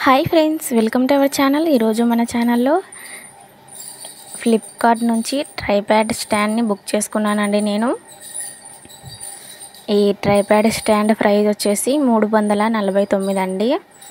hi friends welcome to our channel ఈరోజు మన ఛానల్లో ఫ్లిప్కార్ట్ నుంచి ట్రైప్యాడ్ స్టాండ్ని బుక్ చేసుకున్నానండి నేను ఈ ట్రైప్యాడ్ స్టాండ్ ప్రైస్ వచ్చేసి మూడు వందల నలభై తొమ్మిది అండి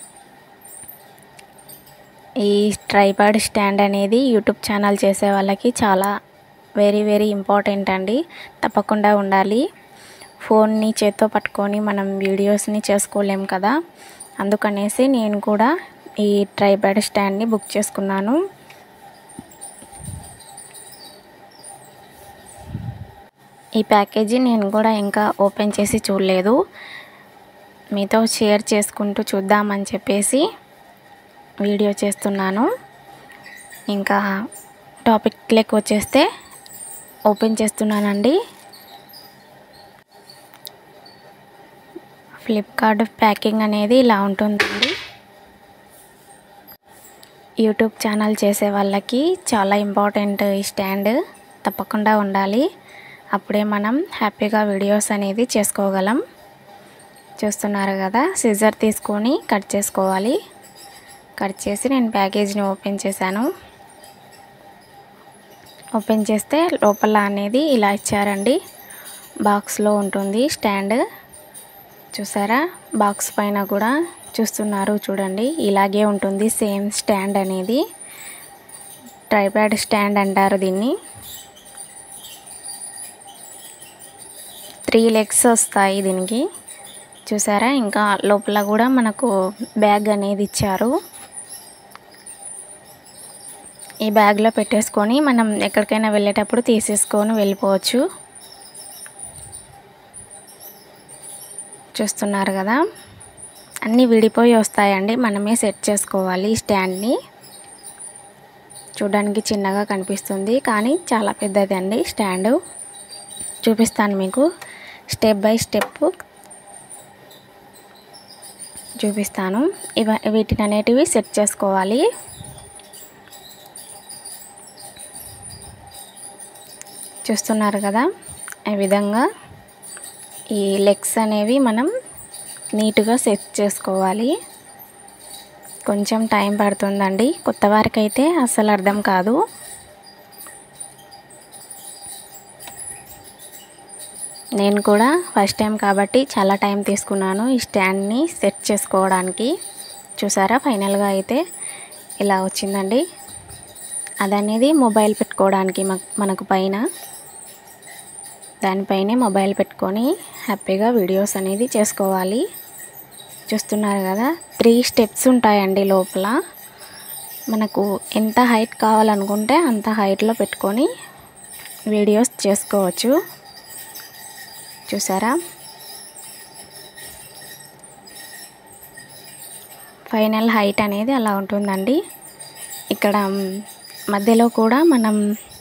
ఈ ట్రైప్యాడ్ స్టాండ్ అనేది యూట్యూబ్ ఛానల్ చేసే వాళ్ళకి చాలా వెరీ వెరీ ఇంపార్టెంట్ అండి తప్పకుండా ఉండాలి ఫోన్ని చేత్తో పట్టుకొని మనం వీడియోస్ని చేసుకోలేం కదా అందుకనేసి నేను కూడా ఈ ట్రైప్యాడ్ స్టాండ్ని బుక్ చేసుకున్నాను ఈ ప్యాకేజీ నేను కూడా ఇంకా ఓపెన్ చేసి చూడలేదు మీతో షేర్ చేసుకుంటూ చూద్దామని చెప్పేసి వీడియో చేస్తున్నాను ఇంకా టాపిక్ లెక్క వచ్చేస్తే ఓపెన్ చేస్తున్నానండి ఫ్లిప్కార్ట్ ప్యాకింగ్ అనేది ఇలా ఉంటుందండి యూట్యూబ్ ఛానల్ చేసే వాళ్ళకి చాలా ఇంపార్టెంట్ ఈ స్టాండ్ తప్పకుండా ఉండాలి అప్పుడే మనం హ్యాపీగా వీడియోస్ అనేది చేసుకోగలం చూస్తున్నారు కదా సిజర్ తీసుకొని కట్ చేసుకోవాలి కట్ చేసి నేను ప్యాకేజీని ఓపెన్ చేశాను ఓపెన్ చేస్తే లోపల అనేది ఇలా ఇచ్చారండి బాక్స్లో ఉంటుంది స్టాండ్ చూసారా బాక్స్ పైన కూడా చూస్తున్నారు చూడండి ఇలాగే ఉంటుంది సేమ్ స్టాండ్ అనేది ట్రైప్యాడ్ స్టాండ్ అంటారు దీన్ని త్రీ లెగ్స్ వస్తాయి దీనికి చూసారా ఇంకా లోపల కూడా మనకు బ్యాగ్ అనేది ఇచ్చారు ఈ బ్యాగ్లో పెట్టేసుకొని మనం ఎక్కడికైనా వెళ్ళేటప్పుడు తీసేసుకొని వెళ్ళిపోవచ్చు చూస్తున్నారు కదా అన్నీ విడిపోయి వస్తాయండి మనమే సెట్ చేసుకోవాలి స్టాండ్ని చూడడానికి చిన్నగా కనిపిస్తుంది కానీ చాలా పెద్దది అండి స్టాండ్ చూపిస్తాను మీకు స్టెప్ బై స్టెప్ చూపిస్తాను ఇవ వీటిని అనేటివి సెట్ చేసుకోవాలి చూస్తున్నారు కదా ఈ విధంగా ఈ లెగ్స్ అనేవి మనం నీట్గా సెట్ చేసుకోవాలి కొంచెం టైం పడుతుందండి కొత్త వారికి అయితే అస్సలు అర్థం కాదు నేను కూడా ఫస్ట్ టైం కాబట్టి చాలా టైం తీసుకున్నాను ఈ స్టాండ్ని సెట్ చేసుకోవడానికి చూసారా ఫైనల్గా అయితే ఇలా వచ్చిందండి అదనేది మొబైల్ పెట్టుకోవడానికి మనకు పైన దానిపైనే మొబైల్ పెట్టుకొని హ్యాపీగా వీడియోస్ అనేది చేసుకోవాలి చూస్తున్నారు కదా త్రీ స్టెప్స్ ఉంటాయండి లోపల మనకు ఎంత హైట్ కావాలనుకుంటే అంత హైట్లో పెట్టుకొని వీడియోస్ చేసుకోవచ్చు చూసారా ఫైనల్ హైట్ అనేది అలా ఉంటుందండి ఇక్కడ మధ్యలో కూడా మనం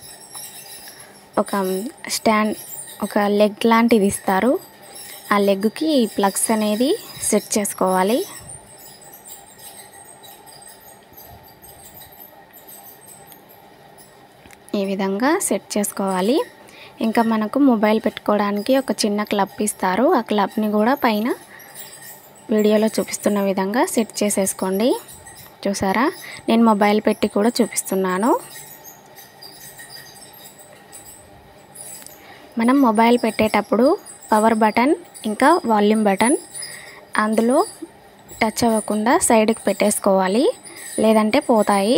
ఒక స్టాండ్ ఒక లెగ్ లాంటిది ఇస్తారు ఆ లెగ్కి ప్లగ్స్ అనేది సెట్ చేసుకోవాలి ఈ విధంగా సెట్ చేసుకోవాలి ఇంకా మనకు మొబైల్ పెట్టుకోవడానికి ఒక చిన్న క్లబ్ ఇస్తారు ఆ క్లబ్ని కూడా పైన వీడియోలో చూపిస్తున్న విధంగా సెట్ చేసేసుకోండి చూసారా నేను మొబైల్ పెట్టి కూడా చూపిస్తున్నాను మనం మొబైల్ పెట్టేటప్పుడు పవర్ బటన్ ఇంకా వాల్యూమ్ బటన్ అందులో టచ్ అవ్వకుండా సైడ్కి పెట్టేసుకోవాలి లేదంటే పోతాయి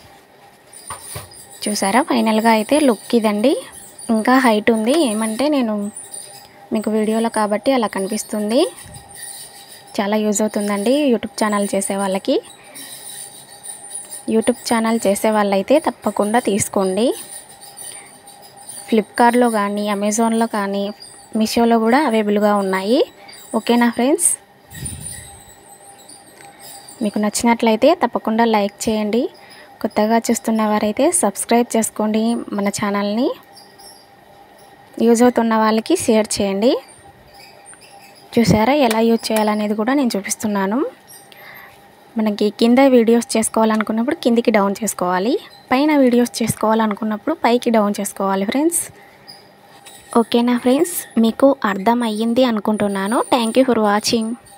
చూసారా ఫైనల్గా అయితే లుక్ ఇదండి ఇంకా హైట్ ఉంది ఏమంటే నేను మీకు వీడియోలో కాబట్టి అలా కనిపిస్తుంది చాలా యూజ్ అవుతుందండి యూట్యూబ్ ఛానల్ చేసే వాళ్ళకి యూట్యూబ్ ఛానల్ చేసే వాళ్ళైతే తప్పకుండా తీసుకోండి ఫ్లిప్కార్ట్లో కానీ అమెజాన్లో కానీ మీషోలో కూడా అవైలబుల్గా ఉన్నాయి ఓకేనా ఫ్రెండ్స్ మీకు నచ్చినట్లయితే తప్పకుండా లైక్ చేయండి కొత్తగా చూస్తున్న వారైతే సబ్స్క్రైబ్ చేసుకోండి మన ఛానల్ని యూజ్ అవుతున్న వాళ్ళకి షేర్ చేయండి చూసారా ఎలా యూజ్ చేయాలనేది కూడా నేను చూపిస్తున్నాను మనకి కింద వీడియోస్ చేసుకోవాలనుకున్నప్పుడు కిందికి డౌన్ చేసుకోవాలి పైన వీడియోస్ చేసుకోవాలనుకున్నప్పుడు పైకి డౌన్ చేసుకోవాలి ఫ్రెండ్స్ ఓకేనా ఫ్రెండ్స్ మీకు అర్థం అయ్యింది అనుకుంటున్నాను థ్యాంక్ యూ ఫర్ వాచింగ్